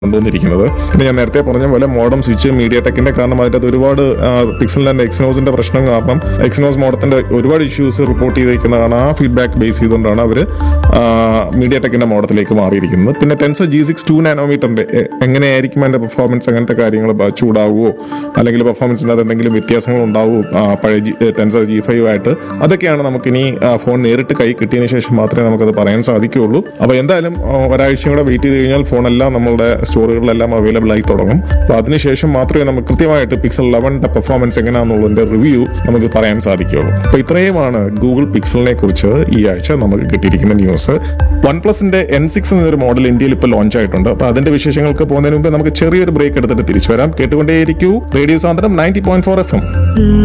കൊണ്ടുവന്നിരിക്കുന്നത് പിന്നെ ഞാൻ നേരത്തെ പറഞ്ഞ പോലെ മോഡം സ്വിച്ച് മീഡിയ ടെക്കിന്റെ കാരണം അതിൻ്റെ അകത്ത് ഒരുപാട് പിക്സൽ ആൻഡ് എക്സിനോസിന്റെ പ്രശ്നം കാരണം എക്സിനോസ് മോഡത്തിന്റെ ഒരുപാട് ഇഷ്യൂസ് റിപ്പോർട്ട് ചെയ്തിരിക്കുന്നതാണ് ആ ഫീഡ്ബാക്ക് ബേസ് ചെയ്തുകൊണ്ടാണ് അവർ മീഡിയ ടെക്കിന്റെ മോഡത്തിലേക്ക് മാറിയിരിക്കുന്നത് പിന്നെ ടെൻസർ ജി സിക്സ് ടു നാനോമീറ്ററിന്റെ എങ്ങനെയായിരിക്കും അതിന്റെ പെർഫോമൻസ് അങ്ങനത്തെ കാര്യങ്ങൾ ബ- ചൂടാവുമോ അല്ലെങ്കിൽ പെർഫോമൻസിന് അത് എന്തെങ്കിലും വ്യത്യാസങ്ങൾ ഉണ്ടാവുമോ ആ, പഴയ ടെൻസർ ജി ഫൈവ് ആയിട്ട് അതൊക്കെയാണ് നമുക്കിനി ആ, ഫോൺ നേരിട്ട് കൈ കിട്ടിയതിന് ശേഷം മാത്രമേ നമുക്കത് പറയാൻ സാധിക്കുകയുള്ളൂ അപ്പോൾ എന്തായാലും ആ, ഒരാഴ്ചയും കൂടെ വെയിറ്റ് ചെയ്ത് കഴിഞ്ഞാൽ ഫോണെല്ലാം നമ്മളുടെ സ്റ്റോറുകളിലെല്ലാം അവൈലബിൾ ആയി തുടങ്ങും അപ്പോൾ അതിനുശേഷം മാത്രമേ നമുക്ക് കൃത്യമായിട്ട് പിക്സൽ ലെവൻ്റെ പെർഫോമൻസ് എങ്ങനെയാണെന്നുള്ളതിന്റെ റിവ്യൂ നമുക്ക് പറയാൻ സാധിക്കുകയുള്ളൂ അപ്പോൾ ഇത്രയുമാണ് ഗൂഗിൾ പിക്സലിനെ കുറിച്ച് ഈ ആഴ്ച നമുക്ക് കിട്ടിയിരിക്കുന്ന ന്യൂസ് വൺ പ്ലസിന്റെ എൻ സിക്സ് എന്നൊരു മോഡൽ ഇന്ത്യയിൽ ഇപ്പോൾ ലോഞ്ച് ആയിട്ടുണ്ട് അപ്പോൾ അതിന്റെ വിശേഷങ്ങൾക്ക് പോകുന്നതിന് മുമ്പ് നമുക്ക് ചെറിയൊരു ബ്രേക്ക് എടുത്തിട്ട് തിരിച്ചു വരാം കേട്ടുകൊണ്ടേയിരിക്കൂ radio Sandram ninety point four F M